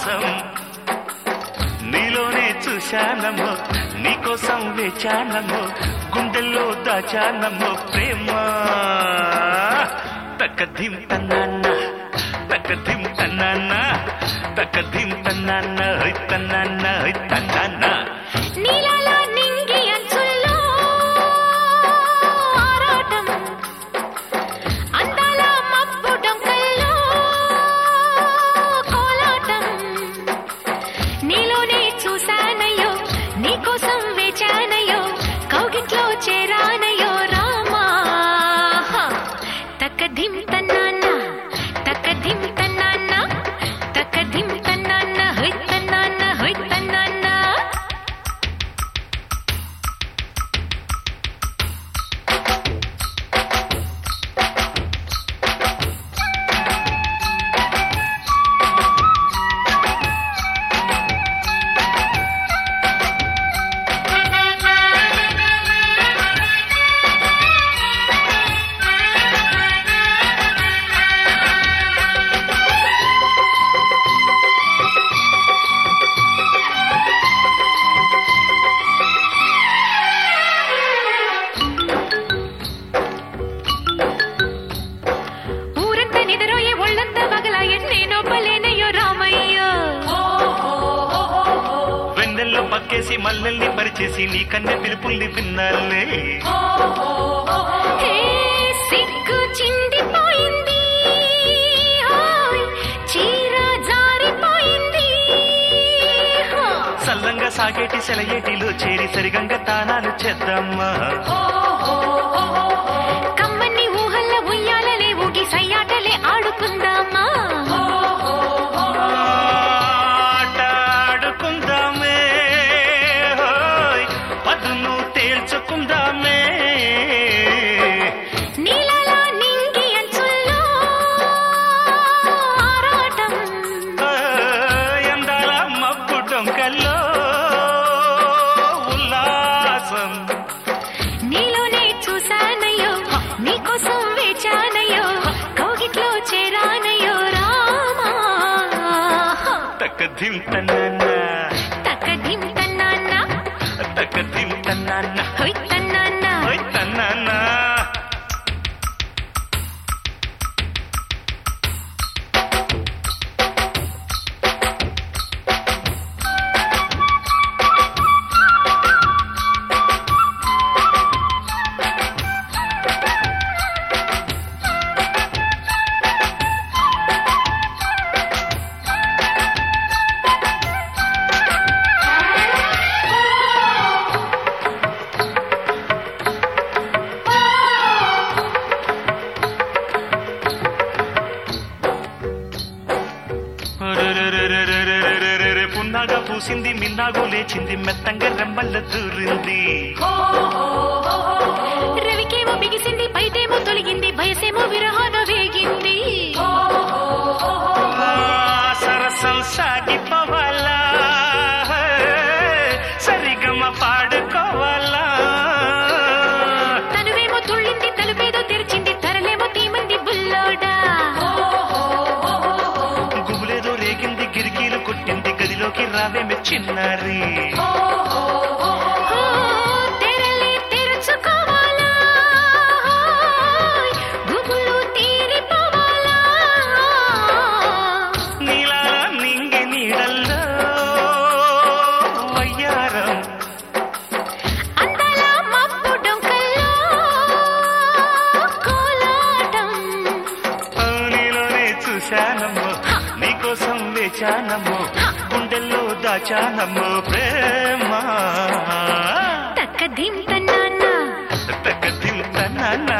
ఉల్లాసం నీలోనే చూశానమ్మో నీకోసం వేచానమ్మో గుండెల్లో దాచానమ్మో ప్రేమ తక్కధిం తన్నాన్న తక్కధిం తన్నాన్న తక్కధిం తన్నాన్న హై తన్నాన్న హై తన్నాన్న నీలాల నింగి అంచుల్లో ఆరాటం అందాల మబ్బు డొంకల్లో కోలాటం నీలోనే చూశానయ్యో నీకోసం వేచానయ్యో కౌగిట్లో చేరానయ్యో రామా తక్కధిం తన్నాన్న తక్కధిం తన్నాన్న తక్కధిం తన్నాన్న హొయ్ తన్నాన్న హొయ్ తన్నాన్న ಊರಂತ ನಿದರೋಯೆ ಒಳ್ಳಂತ ಬಗಲ ಎಣ್ಣೇನೊಬ್ಬಲೇನಯ್ಯೋ ರಾಮಯ್ಯೋ వెన్నెల్లో పక్కేసి మల్లెల్ని పరిచేసి నీ కన్నె పిలుపుల్ని విన్నాలే హే, సిగ్గు చిందిపోయింది హాయ్, చీర జారిపోయింది హా. సల్లంగా సాగేటి సెలయేటిలో చేరి సరిగంగా తానాలు చేద్దామా కమ్మని ఊహల్ల ఉయ్యాలలే ఊగి సయ్యాటలే ఆడుకుందామా ఆటాడుకుందామే హోయ్, పదును తేల్చుకుందామే నీలాల నింగి అంచుల్లో ఆరాటం ఓయ్, అందాల మబ్బు డొంకల్లో ఉల్లాసం నీలోనే చూశానయ్యో నీకోసం వేచానయ్యో కౌగిట్లో చేరానయ్యో రామా తక్కధిం తన్నాన్న తక్కదిం తన్నాన్న తక్కధిం తన్నాన్న హొయ్ తన్నాన్న ఓయ్ తన్నాన్న రెరెరెరెరెరెరెరెరెరెరె పున్నాగా పూసింది మిన్నాగు లేచింది మెత్తంగా రెమ్మల్ల దూరింది రవికేమో బిగిసింది పైటేమో తొలగింది వయసేమో విరహాన వేగింది ఆ, సరసం సాగిపోవాలా సరిగమ పాడుకోవాలా తనువేమో తుళ్ళింది తలుపేదో తెరిచింది తరలేమో తీమంది బుల్లోడా గుబులేదో రేగింది గిరికీలు కొట్టింది గదిలోకి రావేమి చిన్నారి ఓ, తెరలే తెరుచుకోవాలా గుబులు తీరిపోవాలా నీలా నింగి నీడల్లో వయ్యారం అందాల మబ్బు డొంకల్లో కోలాటం నీలోనే చూశానమ్మో నీకోసం వేచానమ్మో గుండెల్లో దాచానమ్మో ప్రేమ తక్కదిం తన్నాన్న తగ్గ తింటానన్న